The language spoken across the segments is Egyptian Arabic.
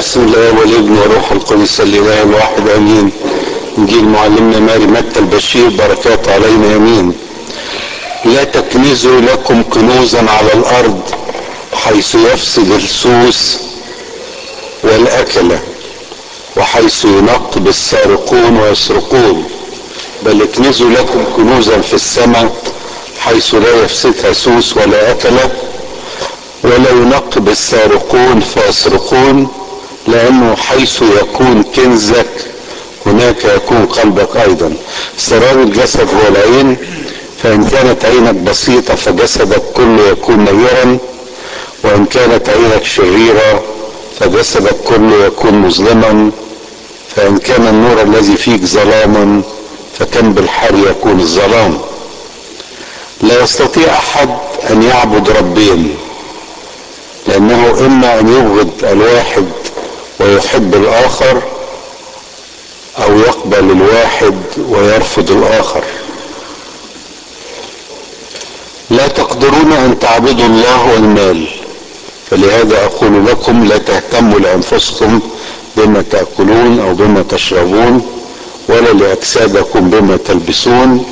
بسم الله والابن والروح القدس الاله الواحد امين انجيل معلمنا ماري متى البشير بركات علينا امين لا تكنزوا لكم كنوزا على الارض حيث يفسد السوس والاكله وحيث ينقب السارقون ويسرقون بل اكنزوا لكم كنوزا في السماء حيث لا يفسدها سوس ولا اكله ولا ينقب السارقون فيسرقون لانه حيث يكون كنزك هناك يكون قلبك ايضا سرار الجسد هو العين فان كانت عينك بسيطه فجسدك كله يكون نيرا وان كانت عينك شريره فجسدك كله يكون مظلما فان كان النور الذي فيك ظلاما فكم بالحر يكون الظلام لا يستطيع احد ان يعبد ربين لانه اما ان يبغض الواحد ويحب الاخر او يقبل الواحد ويرفض الاخر لا تقدرون ان تعبدوا الله والمال فلهذا اقول لكم لا تهتموا لانفسكم بما تاكلون او بما تشربون ولا لاجسادكم بما تلبسون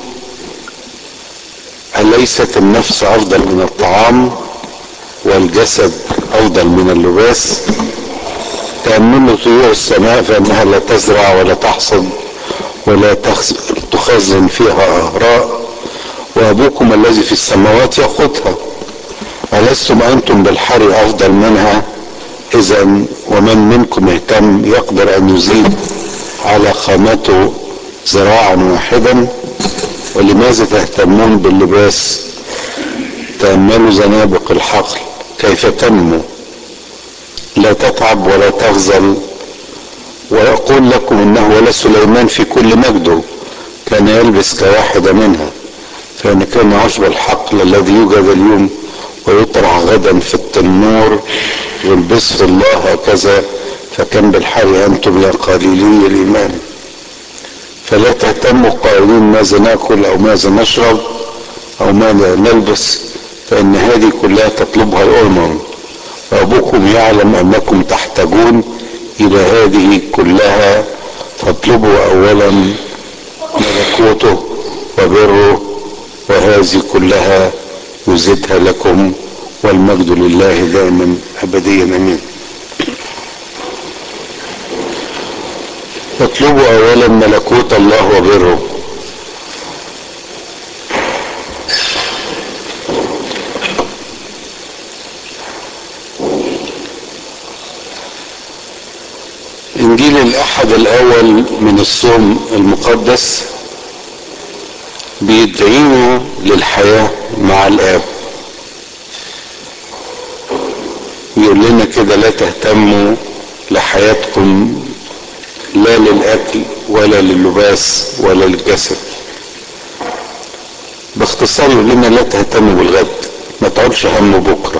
اليست النفس افضل من الطعام والجسد افضل من اللباس تأملوا طيور السماء فإنها لا تزرع ولا تحصد ولا تخزن فيها أهراء وأبوكم الذي في السماوات يقوتها ألستم أنتم بالحر أفضل منها إذا ومن منكم يهتم يقدر أن يزيد على خامته ذراعا واحدا ولماذا تهتمون باللباس تأملوا زنابق الحقل كيف تنمو لا تتعب ولا تغزل وأقول لكم إنه ولا سليمان في كل مجده كان يلبس كواحدة منها فإن كان عشب الحقل الذي يوجد اليوم ويطرح غدا في التنور يلبسه الله هكذا فكم بالحر أنتم يا قليلي الإيمان فلا تهتموا قائلين ماذا ناكل أو ماذا نشرب أو ماذا نلبس فإن هذه كلها تطلبها الأمم وأبوكم يعلم أنكم تحتاجون إلى هذه كلها فاطلبوا أولا ملكوته وبره وهذه كلها يزيدها لكم والمجد لله دائما أبديا أمين فاطلبوا أولا ملكوت الله وبره انجيل الاحد الاول من الصوم المقدس بيدعينا للحياة مع الاب يقول لنا كده لا تهتموا لحياتكم لا للاكل ولا للباس ولا للجسد باختصار يقول لنا لا تهتموا بالغد ما تقعدش هم بكره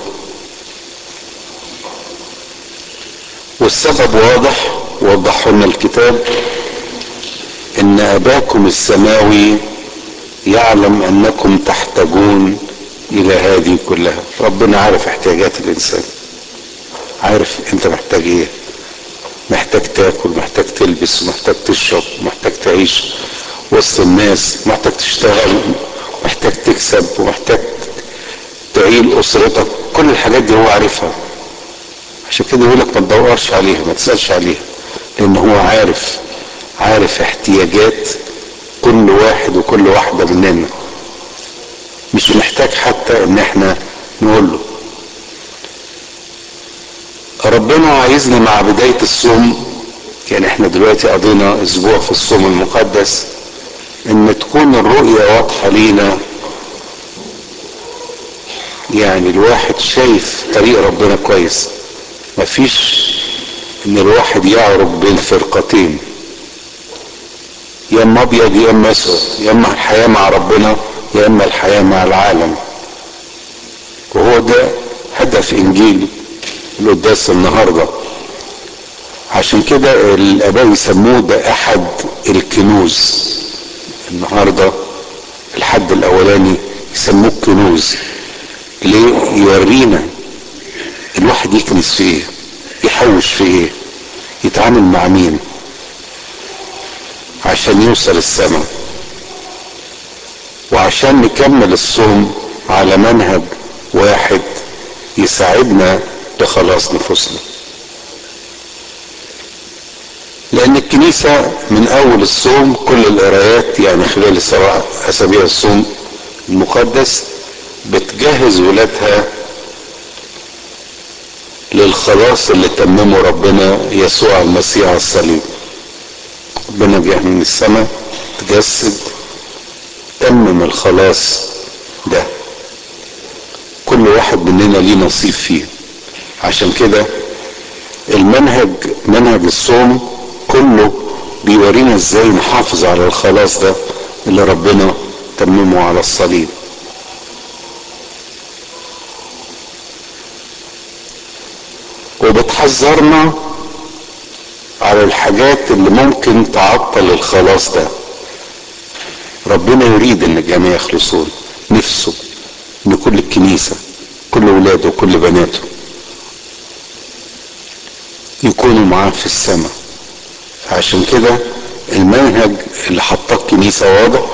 والسبب واضح وضحه لنا الكتاب ان اباكم السماوي يعلم انكم تحتاجون الى هذه كلها ربنا عارف احتياجات الانسان عارف انت محتاج ايه محتاج تاكل محتاج تلبس محتاج تشرب محتاج تعيش وسط الناس محتاج تشتغل محتاج تكسب ومحتاج تعيل اسرتك كل الحاجات دي هو عارفها عشان كده يقول لك ما تدورش عليها ما تسالش عليها لان هو عارف عارف احتياجات كل واحد وكل واحدة مننا مش محتاج حتى ان احنا نقول له ربنا عايزنا مع بداية الصوم يعني احنا دلوقتي قضينا اسبوع في الصوم المقدس ان تكون الرؤية واضحة لينا يعني الواحد شايف طريق ربنا كويس مفيش ان الواحد يعرف بين فرقتين يا اما ابيض يا اما اسود يا اما الحياه مع ربنا يا اما الحياه مع العالم وهو ده هدف انجيل القداس النهارده عشان كده الاباء يسموه ده احد الكنوز النهارده الحد الاولاني يسموه كنوز ليه يورينا الواحد يكنس في ايه يحوش في ايه يتعامل مع مين عشان يوصل السماء وعشان نكمل الصوم على منهج واحد يساعدنا لخلاص نفوسنا لان الكنيسة من اول الصوم كل القرايات يعني خلال السبع اسابيع الصوم المقدس بتجهز ولادها للخلاص اللي تممه ربنا يسوع المسيح على الصليب ربنا جه من السماء تجسد تمم الخلاص ده كل واحد مننا ليه نصيب فيه عشان كده المنهج منهج الصوم كله بيورينا ازاي نحافظ على الخلاص ده اللي ربنا تممه على الصليب وبتحذرنا على الحاجات اللي ممكن تعطل الخلاص ده ربنا يريد ان الجميع يخلصون نفسه ان كل الكنيسة كل ولاده وكل بناته يكونوا معاه في السماء فعشان كده المنهج اللي حطاه الكنيسة واضح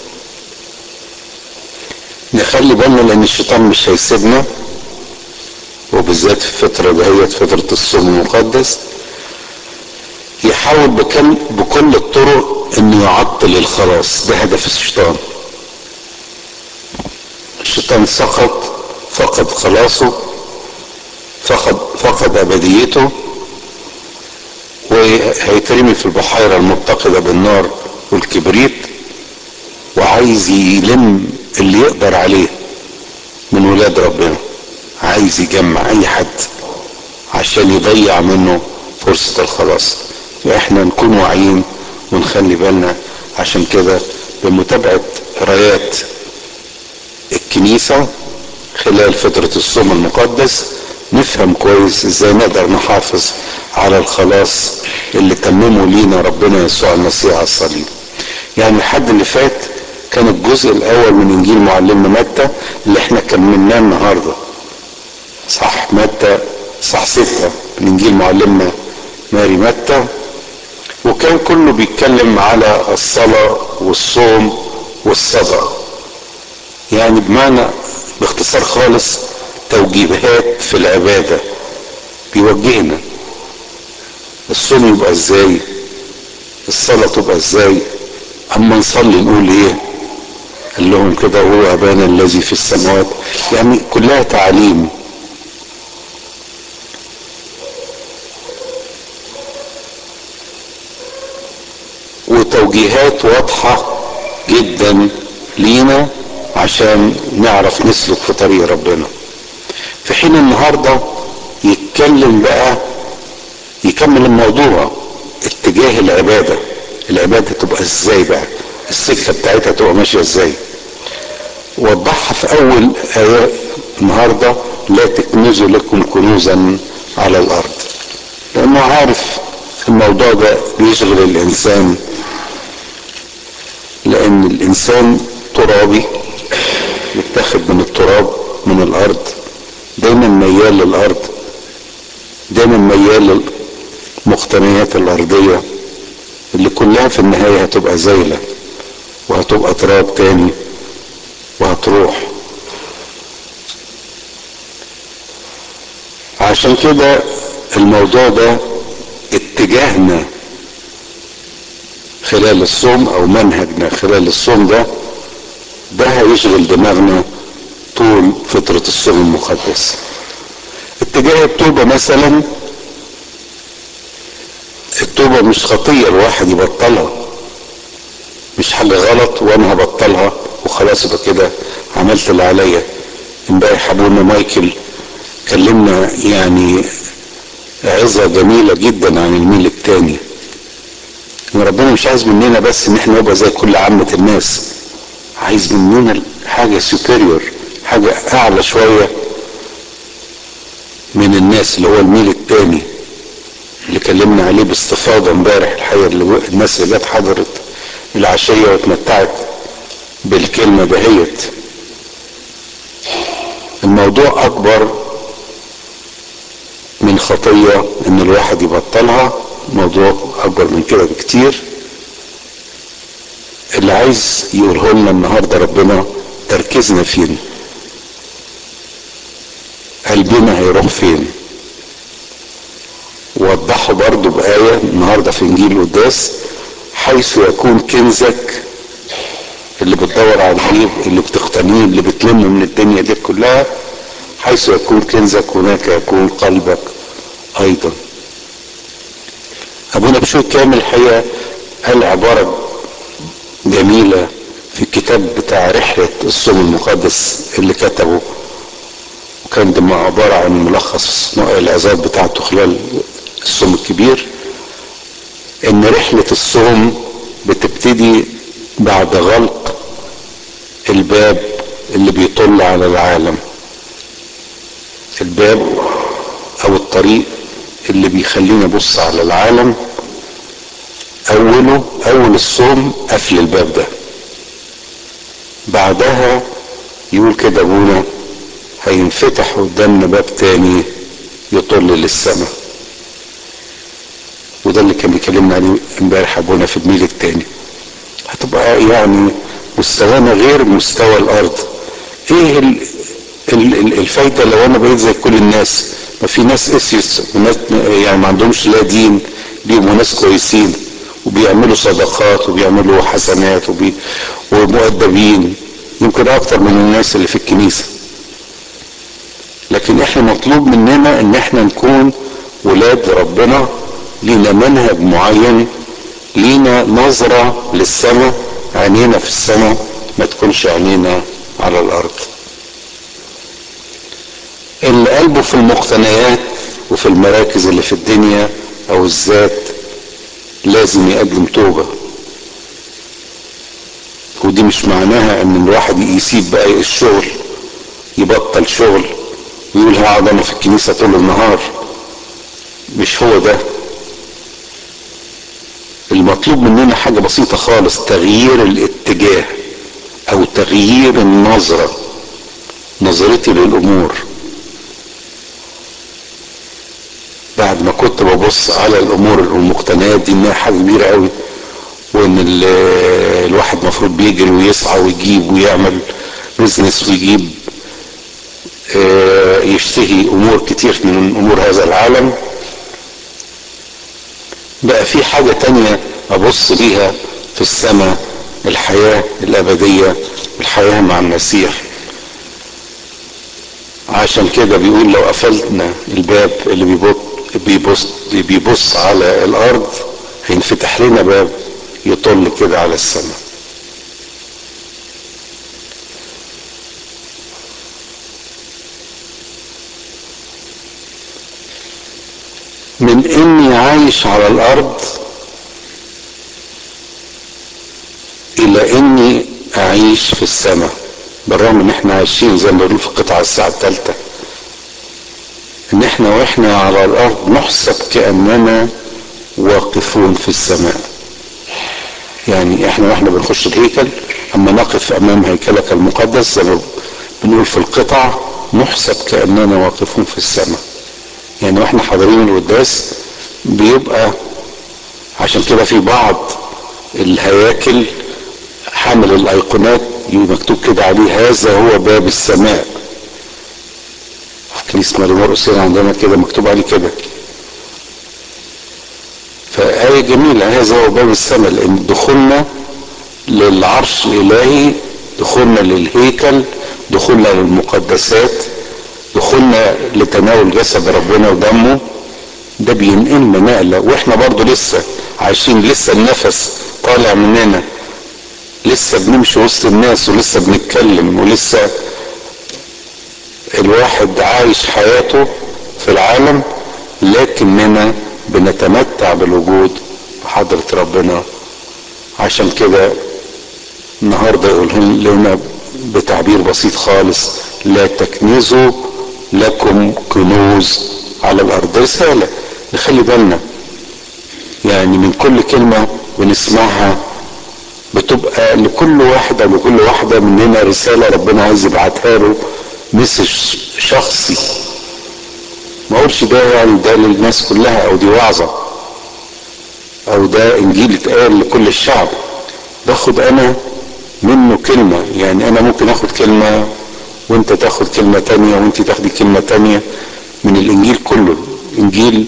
نخلي بالنا لان الشيطان مش هيسيبنا وبالذات في الفترة دهيت فترة الصوم المقدس يحاول بكل بكل الطرق انه يعطل الخلاص ده هدف الشيطان الشيطان سقط فقد خلاصه فقد فقد ابديته وهيترمي في البحيره المتقده بالنار والكبريت وعايز يلم اللي يقدر عليه من ولاد ربنا عايز يجمع اي حد عشان يضيع منه فرصة الخلاص فاحنا نكون واعيين ونخلي بالنا عشان كده بمتابعة قرايات الكنيسة خلال فترة الصوم المقدس نفهم كويس ازاي نقدر نحافظ على الخلاص اللي تممه لينا ربنا يسوع المسيح على الصليب يعني الحد اللي فات كان الجزء الاول من انجيل معلمنا متى اللي احنا كملناه النهارده صح متى صح ستة من انجيل معلمنا ماري متى وكان كله بيتكلم على الصلاة والصوم والصدقة يعني بمعنى باختصار خالص توجيهات في العبادة بيوجهنا الصوم يبقى ازاي الصلاة تبقى ازاي اما نصلي نقول ايه قال لهم كده هو ابانا الذي في السماوات يعني كلها تعاليم وتوجيهات واضحة جدا لينا عشان نعرف نسلك في طريق ربنا في حين النهاردة يتكلم بقى يكمل الموضوع اتجاه العبادة العبادة تبقى ازاي بقى السكة بتاعتها تبقى ماشية ازاي وضحها في اول آية النهاردة لا تكنزوا لكم كنوزا على الارض لانه عارف الموضوع ده بيشغل الانسان لان الانسان ترابي متاخد من التراب من الارض دايما ميال للارض دايما ميال للمقتنيات الارضيه اللي كلها في النهايه هتبقى زايله وهتبقى تراب تاني وهتروح عشان كده الموضوع ده اتجاهنا خلال الصوم او منهجنا خلال الصوم ده ده هيشغل دماغنا طول فترة الصوم المقدس اتجاه التوبة مثلا التوبة مش خطية الواحد يبطلها مش حاجة غلط وانا هبطلها وخلاص يبقى كده عملت اللي عليا امبارح ابونا مايكل كلمنا يعني عظة جميلة جدا عن الميل التاني ان ربنا مش عايز مننا بس ان احنا نبقى زي كل عامة الناس عايز مننا حاجة سوبيريور حاجة اعلى شوية من الناس اللي هو الميل التاني اللي كلمنا عليه باستفاضة امبارح الحقيقة اللي الناس اللي جت حضرت العشية واتمتعت بالكلمة دهيت الموضوع اكبر من خطية ان الواحد يبطلها موضوع اكبر من كده بكتير اللي عايز يقوله لنا النهارده ربنا تركيزنا فين قلبنا هيروح فين وضحوا برضو بآية النهاردة في إنجيل القداس حيث يكون كنزك اللي بتدور عليه اللي بتقتنيه اللي بتلمه من الدنيا دي كلها حيث يكون كنزك هناك يكون قلبك أيضا أبونا بشوي كامل الحقيقة قال عبارة جميلة في الكتاب بتاع رحلة الصوم المقدس اللي كتبه وكان ده عبارة عن ملخص العظات بتاعته خلال الصوم الكبير ان رحلة الصوم بتبتدي بعد غلق الباب اللي بيطل على العالم الباب او الطريق اللي بيخليني ابص على العالم اوله اول الصوم قفل الباب ده بعدها يقول كده ابونا هينفتح قدامنا باب تاني يطل للسماء وده اللي كان بيكلمنا عليه امبارح ابونا في الميل التاني هتبقى يعني مستوانا غير مستوى الارض ايه ال ال الفايدة لو انا بقيت زي كل الناس ما في ناس اسيس وناس يعني ما عندهمش لا دين ليهم ناس كويسين وبيعملوا صدقات وبيعملوا حسنات وبي ومؤدبين يمكن اكتر من الناس اللي في الكنيسة لكن احنا مطلوب مننا ان احنا نكون ولاد ربنا لينا منهج معين لينا نظرة للسماء عينينا في السماء ما تكونش عينينا على الارض اللي قلبه في المقتنيات وفي المراكز اللي في الدنيا او الذات لازم يقدم توبة ودي مش معناها ان الواحد يسيب بقى الشغل يبطل شغل ويقول هقعد انا في الكنيسة طول النهار مش هو ده المطلوب مننا حاجة بسيطة خالص تغيير الاتجاه او تغيير النظرة نظرتي للامور بعد ما كنت ببص على الامور المقتنيات دي انها حاجة كبيرة قوي وان الواحد مفروض بيجري ويسعى ويجيب ويعمل بزنس ويجيب يشتهي امور كتير من امور هذا العالم بقى في حاجة تانية ابص بيها في السماء الحياة الابدية الحياة مع المسيح عشان كده بيقول لو قفلنا الباب اللي بيبص بيبص بيبص على الارض هينفتح لنا باب يطل كده على السماء من اني عايش على الارض الى اني اعيش في السماء بالرغم ان احنا عايشين زي ما بيقولوا في قطع الساعة الثالثة ان احنا واحنا على الارض نحسب كاننا واقفون في السماء يعني احنا واحنا بنخش الهيكل اما نقف امام هيكلك المقدس زي ما بنقول في القطع نحسب كاننا واقفون في السماء يعني واحنا حاضرين القداس بيبقى عشان كده في بعض الهياكل حامل الايقونات مكتوب كده عليه هذا هو باب السماء في كنيسة مريم مرقسين عندنا كده مكتوب عليه كده فآية جميلة هذا هو باب السماء لأن دخولنا للعرش الإلهي دخولنا للهيكل دخولنا للمقدسات دخولنا لتناول جسد ربنا ودمه ده بينقلنا نقلة واحنا برضو لسه عايشين لسه النفس طالع مننا لسه بنمشي وسط الناس ولسه بنتكلم ولسه الواحد عايش حياته في العالم لكننا بنتمتع بالوجود بحضرة ربنا عشان كده النهارده يقول لنا بتعبير بسيط خالص لا تكنزوا لكم كنوز على الارض رسالة نخلي بالنا يعني من كل كلمة بنسمعها بتبقى لكل واحد او لكل واحدة مننا رسالة ربنا عايز يبعتها له مسج شخصي ما اقولش ده يعني ده للناس كلها او دي وعظة او ده انجيل اتقال لكل الشعب باخد انا منه كلمة يعني انا ممكن اخد كلمة وانت تاخد كلمة تانية وانت تاخدي كلمة تانية من الانجيل كله انجيل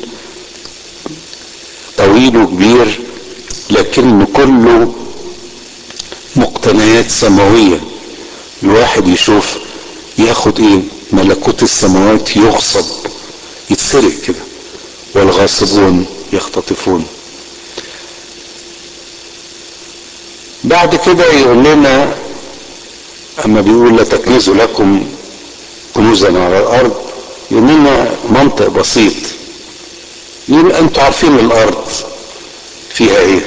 طويل وكبير لكن كله مقتنيات سماوية الواحد يشوف ياخد ايه ملكوت السماوات يغصب يتسرق كده والغاصبون يختطفون بعد كده يقول لنا اما بيقول لا تكنزوا لكم كنوزا على الارض يقول لنا منطق بسيط يقول انتوا عارفين الارض فيها ايه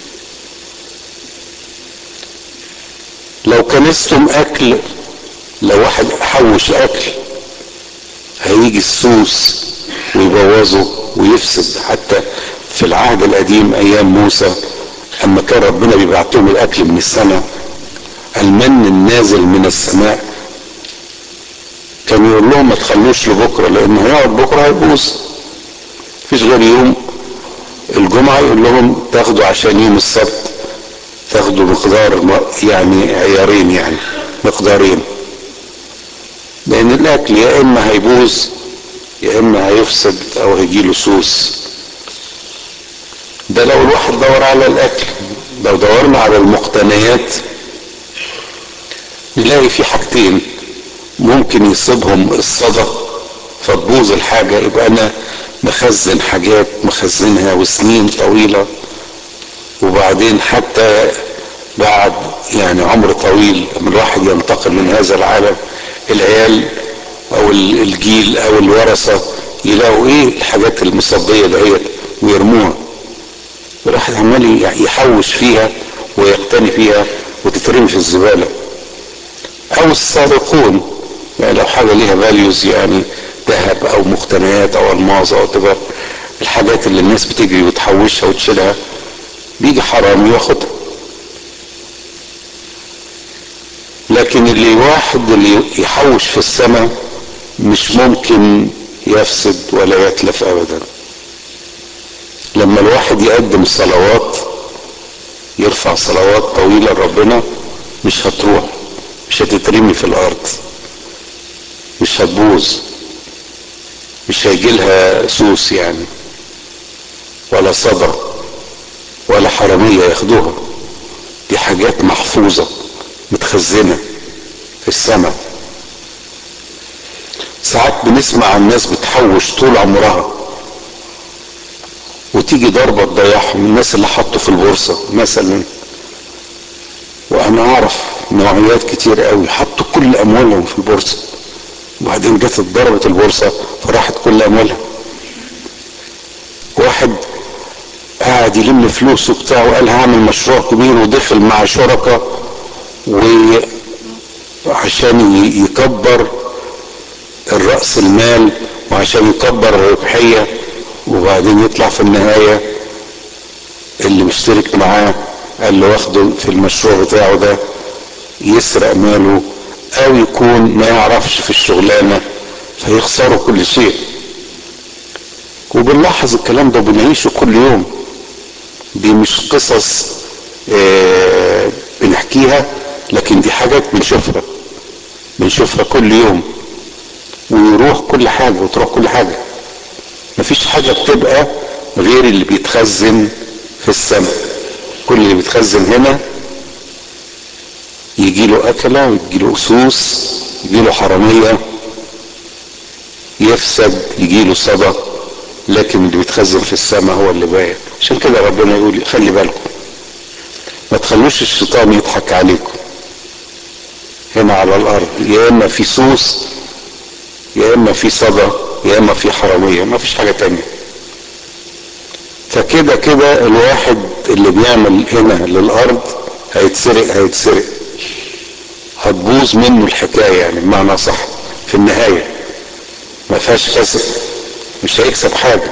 لو كنستم اكل لو واحد حوش اكل هيجي السوس ويبوظه ويفسد حتى في العهد القديم ايام موسى اما كان ربنا بيبعت لهم الاكل من السماء المن النازل من السماء كان يقول لهم ما تخلوش لبكره لان هيقعد بكره هيبوظ مفيش غير يوم الجمعه يقول لهم تاخدوا عشان يوم السبت تاخدوا مقدار يعني عيارين يعني مقدارين لان الاكل يا اما هيبوظ يا اما هيفسد او هيجيله سوس ده لو الواحد دور على الاكل لو دورنا على المقتنيات نلاقي في حاجتين ممكن يصيبهم الصدى فتبوظ الحاجة يبقى انا مخزن حاجات مخزنها وسنين طويلة وبعدين حتى بعد يعني عمر طويل لما الواحد ينتقل من هذا العالم العيال او الجيل او الورثة يلاقوا ايه الحاجات المصدية دهيت ويرموها الواحد عمال يحوش فيها ويقتني فيها وتترمي في الزبالة او السابقون يعني لو حاجة ليها فاليوز يعني ذهب او مقتنيات او الماظ او تبقى الحاجات اللي الناس بتجري وتحوشها وتشيلها بيجي حرام ياخدها لكن اللي واحد اللي يحوش في السماء مش ممكن يفسد ولا يتلف ابدا لما الواحد يقدم صلوات يرفع صلوات طويلة لربنا مش هتروح مش هتترمي في الارض مش هتبوظ مش هيجيلها سوس يعني ولا صدى ولا حرامية ياخدوها دي حاجات محفوظة متخزنة في السماء ساعات بنسمع عن ناس بتحوش طول عمرها وتيجي ضربة تضيعهم الناس اللي حطوا في البورصة مثلا وانا اعرف نوعيات كتير قوي حطوا كل اموالهم في البورصة وبعدين جت ضربت البورصة فراحت كل اموالها واحد قاعد يلم فلوسه بتاعه وقال هعمل مشروع كبير ودخل مع شركاء وعشان يكبر الرأس المال وعشان يكبر الربحية وبعدين يطلع في النهاية اللي مشترك معاه قال له واخده في المشروع بتاعه ده يسرق ماله او يكون ما يعرفش في الشغلانة فيخسروا كل شيء وبنلاحظ الكلام ده وبنعيشه كل يوم دي مش قصص اه بنحكيها لكن دي حاجات بنشوفها بنشوفها كل يوم ويروح كل حاجة وتروح كل حاجة مفيش حاجة بتبقى غير اللي بيتخزن في السماء كل اللي بيتخزن هنا يجي له أكلة يجي له أسوس يجي له حرامية يفسد يجي له صدى لكن اللي بيتخزن في السماء هو اللي باين عشان كده ربنا يقول خلي بالكم ما تخلوش الشيطان يضحك عليكم هنا على الارض يا اما في سوس يا اما في صدى يا اما في حراميه ما فيش حاجه تانية فكده كده الواحد اللي بيعمل هنا للارض هيتسرق هيتسرق هتبوظ منه الحكايه يعني بمعنى صح في النهايه ما فيهاش كسب مش هيكسب حاجه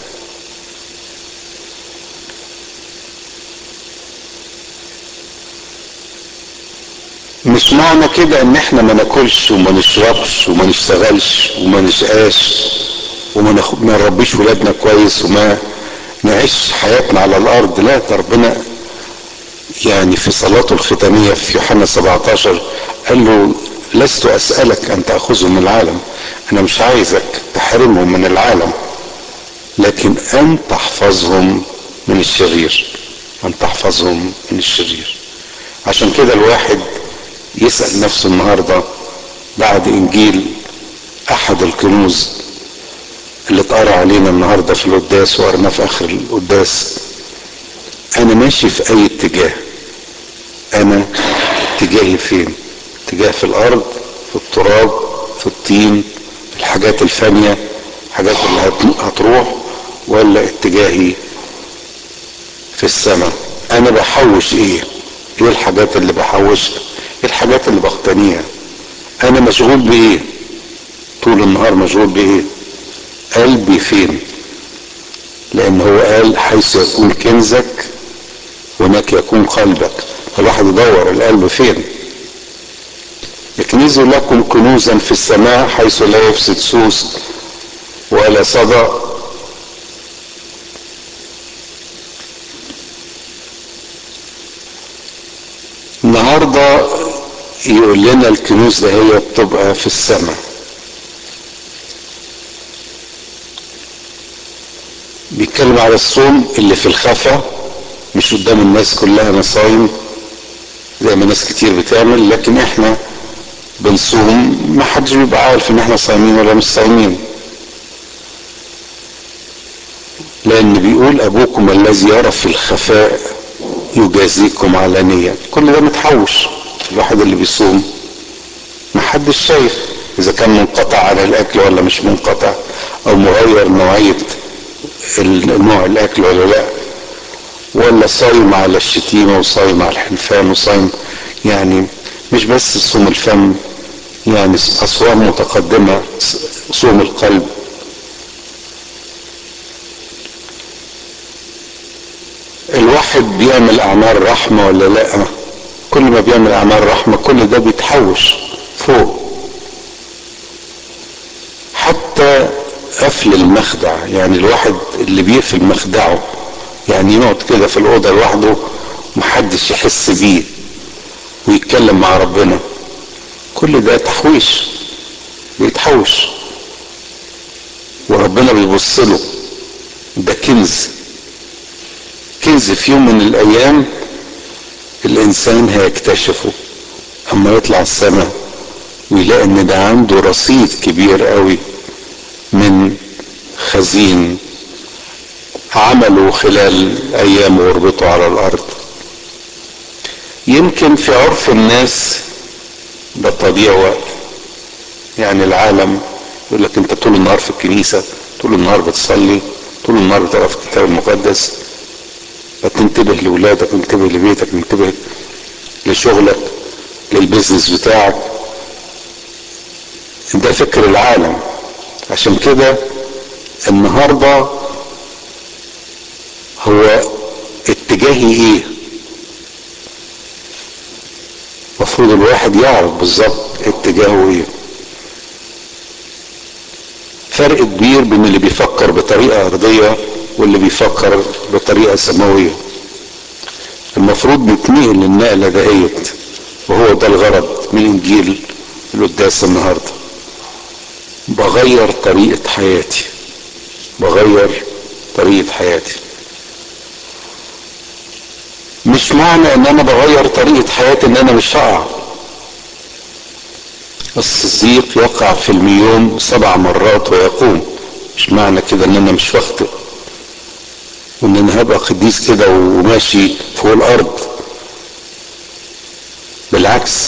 مش معنى كده ان احنا ما ناكلش وما نشربش وما نشتغلش وما نشقاش وما نربيش ولادنا كويس وما نعيش حياتنا على الارض لا ده ربنا يعني في صلاته الختاميه في يوحنا 17 قال له لست اسالك ان تاخذهم من العالم انا مش عايزك تحرمهم من العالم لكن ان تحفظهم من الشرير ان تحفظهم من الشرير عشان كده الواحد يسال نفسه النهارده بعد انجيل احد الكنوز اللي اتقرا علينا النهارده في القداس وقرناه في اخر القداس انا ماشي في اي اتجاه انا اتجاهي فين اتجاه في الارض في التراب في الطين في الحاجات الفانية الحاجات اللي هتروح ولا اتجاهي في السماء انا بحوش ايه ايه الحاجات اللي بحوشها ايه الحاجات اللي بقتنيها انا مشغول بايه طول النهار مشغول بايه قلبي فين لان هو قال حيث يكون كنزك هناك يكون قلبك الواحد يدور القلب فين اكنزوا لكم كنوزا في السماء حيث لا يفسد سوس ولا صدى النهارده يقول لنا الكنوز ده هي بتبقى في السماء بيتكلم على الصوم اللي في الخفا مش قدام الناس كلها انا صايم زي ما ناس كتير بتعمل لكن احنا بنصوم ما حدش بيبقى عارف ان احنا صايمين ولا مش صايمين لان بيقول ابوكم الذي يرى في الخفاء يجازيكم علانية كل ده متحوش الواحد اللي بيصوم ما حدش شايف اذا كان منقطع عن الاكل ولا مش منقطع او مغير نوعية نوع الاكل ولا لا ولا صايم على الشتيمة وصايم على الحلفان وصايم يعني مش بس صوم الفم يعني أصوام متقدمة صوم القلب الواحد بيعمل أعمال رحمة ولا لأ كل ما بيعمل أعمال رحمة كل ده بيتحوش فوق حتى قفل المخدع يعني الواحد اللي بيقفل مخدعه يعني يقعد كده في الأوضة لوحده محدش يحس بيه ويتكلم مع ربنا كل ده تحويش بيتحوش وربنا بيبص له ده كنز كنز في يوم من الايام الانسان هيكتشفه اما يطلع السماء ويلاقي ان ده عنده رصيد كبير قوي من خزين عمله خلال ايام غربته على الارض يمكن في عرف الناس ده تضييع وقت يعني العالم يقول لك انت طول النهار في الكنيسة طول النهار بتصلي طول النهار بتقرا في الكتاب المقدس فتنتبه لولادك انتبه لبيتك انتبه لشغلك للبزنس بتاعك ده فكر العالم عشان كده النهارده هو اتجاهي ايه المفروض الواحد يعرف بالظبط اتجاهه ايه فرق كبير بين اللي بيفكر بطريقة أرضية واللي بيفكر بطريقة سماوية المفروض نتنقل النقلة دهيت وهو ده الغرض من إنجيل القداس النهاردة بغير طريقة حياتي بغير طريقة حياتي مش معنى ان انا بغير طريقة حياتي ان انا مش هقع الصديق يقع في الميوم سبع مرات ويقوم مش معنى كده ان انا مش واخطئ وان انا هبقى قديس كده وماشي فوق الارض بالعكس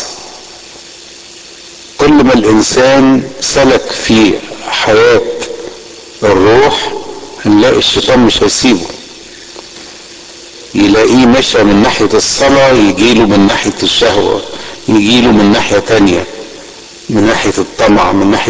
كل ما الانسان سلك في حياة الروح هنلاقي الشيطان مش هيسيبه يلاقيه مشى من ناحية الصلاة يجيله من ناحية الشهوة يجيله من ناحية تانية من ناحية الطمع من ناحية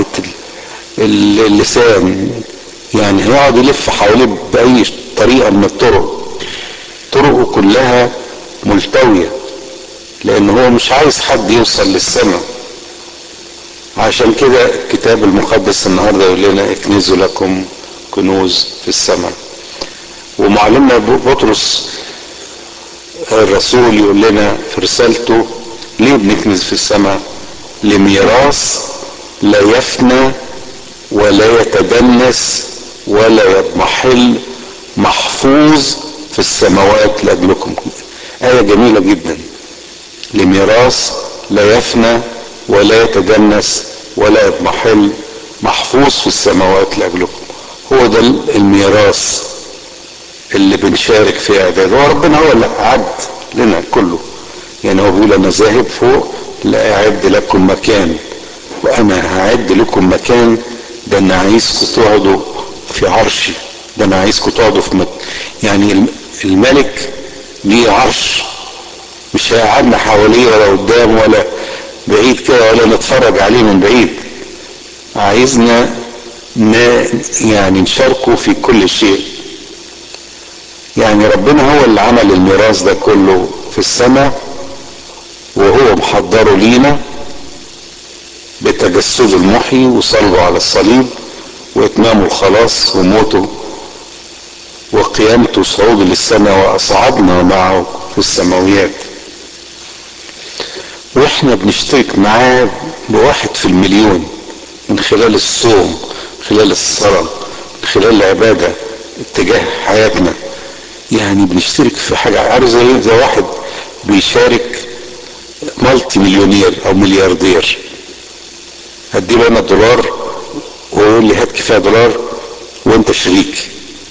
اللسان يعني هيقعد يلف حواليه بأي طريقة من الطرق طرقه كلها ملتوية لأن هو مش عايز حد يوصل للسماء عشان كده الكتاب المقدس النهارده يقول لنا اكنزوا لكم كنوز في السماء ومعلمنا بطرس الرسول يقول لنا في رسالته ليه بنكنز في السماء لميراث لا يفنى ولا يتدنس ولا يضمحل محفوظ في السماوات لاجلكم آية جميلة جدا لميراث لا يفنى ولا يتدنس ولا يضمحل محفوظ في السماوات لاجلكم هو ده الميراث اللي بنشارك في اعداده هو ربنا هو اللي اعد لنا كله يعني هو بيقول انا ذاهب فوق لا اعد لكم مكان وانا هعد لكم مكان ده انا عايزكم تقعدوا في عرشي ده انا عايزكم تقعدوا في مك... يعني الملك ليه عرش مش هيقعدنا حواليه ولا قدام ولا بعيد كده ولا نتفرج عليه من بعيد عايزنا ن... يعني نشاركه في كل شيء يعني ربنا هو اللي عمل الميراث ده كله في السماء وهو محضره لينا بتجسد المحيي وصلبه على الصليب واتمامه الخلاص وموته وقيامته صعوده للسماء واصعدنا معه في السماويات واحنا بنشترك معاه بواحد في المليون من خلال الصوم من خلال الصلاة من خلال العبادة اتجاه حياتنا يعني بنشترك في حاجة عارف زي زي واحد بيشارك مالتي مليونير او ملياردير هديله انا دولار ويقول لي هات كفايه دولار وانت شريك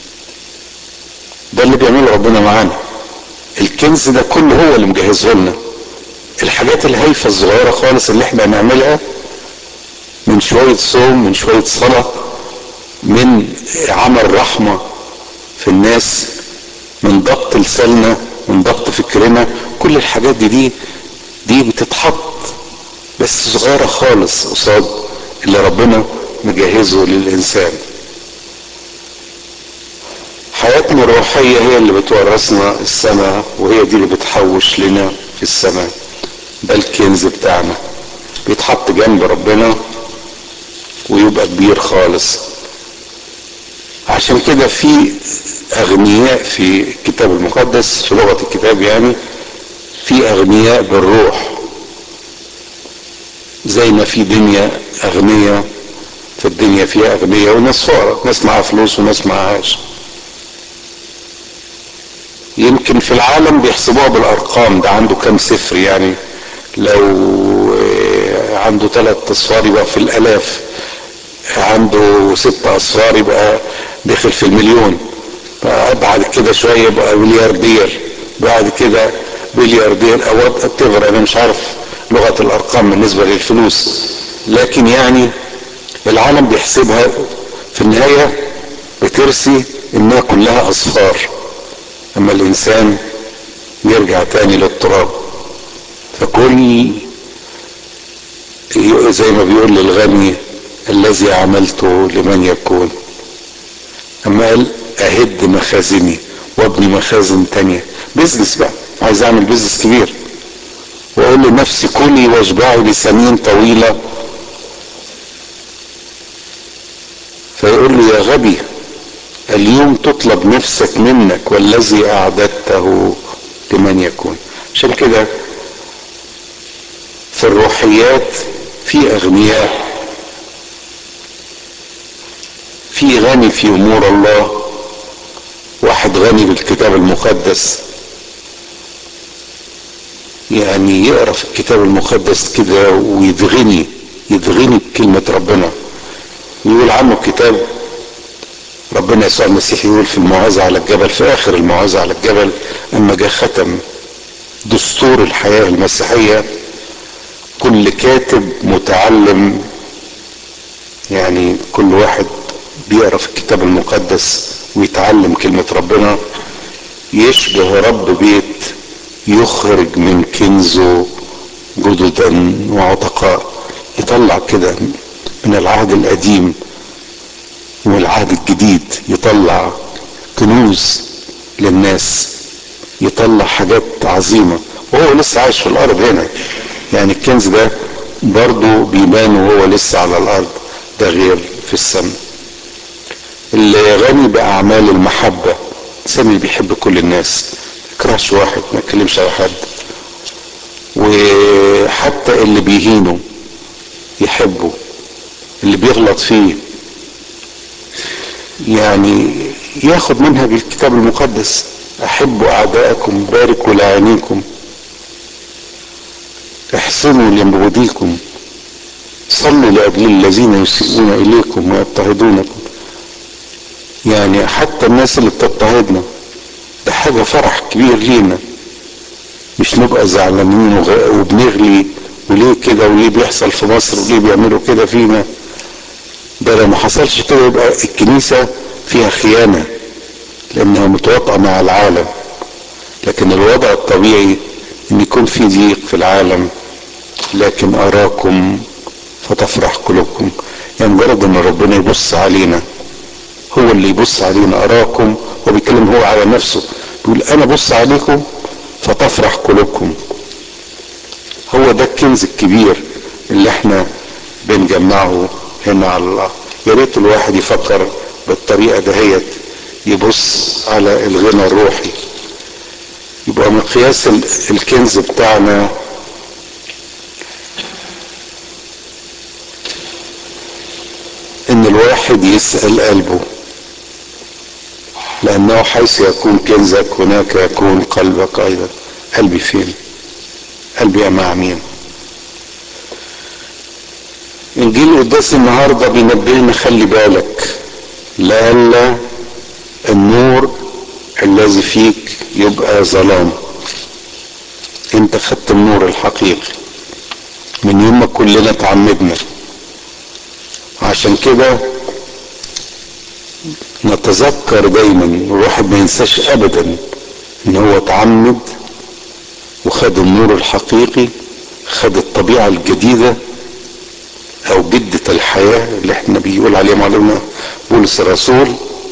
ده اللي بيعمله ربنا معانا الكنز ده كله هو اللي مجهزه لنا الحاجات الهايفه الصغيره خالص اللي احنا هنعملها من شويه صوم من شويه صلاه من عمل رحمه في الناس من ضبط لساننا من ضبط فكرنا كل الحاجات دي دي دي بتتحط بس صغيرة خالص قصاد اللي ربنا مجهزه للإنسان حياتنا الروحية هي اللي بتورثنا السماء وهي دي اللي بتحوش لنا في السماء ده الكنز بتاعنا بيتحط جنب ربنا ويبقى كبير خالص عشان كده في اغنياء في الكتاب المقدس في لغة الكتاب يعني في اغنياء بالروح زي ما في دنيا اغنياء في الدنيا فيها اغنياء وناس فقراء ناس معاها فلوس وناس معاهاش يمكن في العالم بيحسبوها بالارقام ده عنده كام صفر يعني لو عنده ثلاث اصفار يبقى في الالاف عنده ست اصفار يبقى داخل في المليون بعد كده شويه يبقى ملياردير بعد كده بلياردير او تفر انا مش عارف لغه الارقام بالنسبه للفلوس لكن يعني العالم بيحسبها في النهايه بترسي انها كلها اصفار اما الانسان يرجع تاني للتراب فكل زي ما بيقول للغني الذي عملته لمن يكون اما قال اهد مخازني وابني مخازن تانية بيزنس بقى عايز اعمل بيزنس كبير واقول لنفسي كلي واشبعي بسنين طويلة فيقول له يا غبي اليوم تطلب نفسك منك والذي اعددته لمن يكون عشان كده في الروحيات في اغنياء في غني في امور الله واحد غني بالكتاب المقدس يعني يقرا في الكتاب المقدس كده ويدغني يدغني بكلمة ربنا يقول عنه كتاب ربنا يسوع المسيح يقول في الموعظة على الجبل في آخر الموعظة على الجبل أما جاء ختم دستور الحياة المسيحية كل كاتب متعلم يعني كل واحد بيقرا في الكتاب المقدس ويتعلم كلمة ربنا يشبه رب بيت يخرج من كنزه جددا وعتقاء يطلع كده من العهد القديم والعهد الجديد يطلع كنوز للناس يطلع حاجات عظيمة وهو لسه عايش في الأرض هنا يعني الكنز ده برضه بيبان وهو لسه على الأرض ده غير في السماء اللي غني بأعمال المحبة الانسان اللي بيحب كل الناس ما يكرهش واحد ما يتكلمش على حد وحتى اللي بيهينه يحبه اللي بيغلط فيه يعني ياخد منهج الكتاب المقدس احبوا اعدائكم باركوا لعينيكم احسنوا لمبغضيكم صلوا لاجل الذين يسيئون اليكم ويضطهدونكم يعني حتى الناس اللي بتضطهدنا ده حاجه فرح كبير لينا مش نبقى زعلانين وبنغلي وليه كده وليه بيحصل في مصر وليه بيعملوا كده فينا ده لو ما حصلش كده يبقى الكنيسة فيها خيانة لأنها متواطئة مع العالم لكن الوضع الطبيعي إن يكون في ضيق في العالم لكن أراكم فتفرح قلوبكم يعني مجرد إن ربنا يبص علينا هو اللي يبص علينا أراكم هو بيتكلم هو على نفسه بيقول أنا بص عليكم فتفرح قلوبكم هو ده الكنز الكبير اللي احنا بنجمعه هنا على الله يا ريت الواحد يفكر بالطريقه دهيت يبص على الغنى الروحي يبقى مقياس الكنز بتاعنا ان الواحد يسأل قلبه لانه حيث يكون كنزك هناك يكون قلبك ايضا قلبي فين قلبي مع مين انجيل قداس النهارده بينبهنا خلي بالك لئلا النور الذي فيك يبقى ظلام انت خدت النور الحقيقي من يوم ما كلنا اتعمدنا عشان كده نتذكر دايما الواحد ما ينساش ابدا ان هو اتعمد وخد النور الحقيقي خد الطبيعة الجديدة او جدة الحياة اللي احنا بيقول عليها معلومة بولس الرسول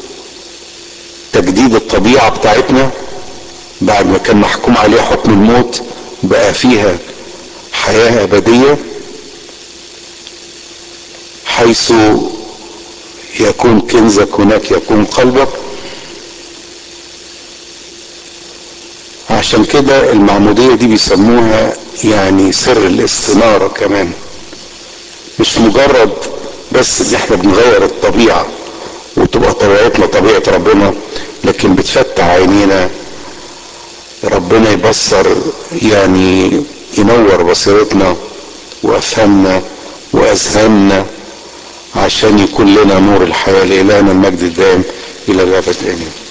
تجديد الطبيعة بتاعتنا بعد ما كان محكوم عليها حكم الموت بقى فيها حياة أبدية حيث يكون كنزك هناك يكون قلبك عشان كده المعمودية دي بيسموها يعني سر الاستنارة كمان مش مجرد بس ان احنا بنغير الطبيعة وتبقى طبيعتنا طبيعة ربنا لكن بتفتح عينينا ربنا يبصر يعني ينور بصيرتنا وافهمنا واذهاننا عشان يكون لنا نور الحياة لإلهنا المجد الدائم إلى الأبد آمين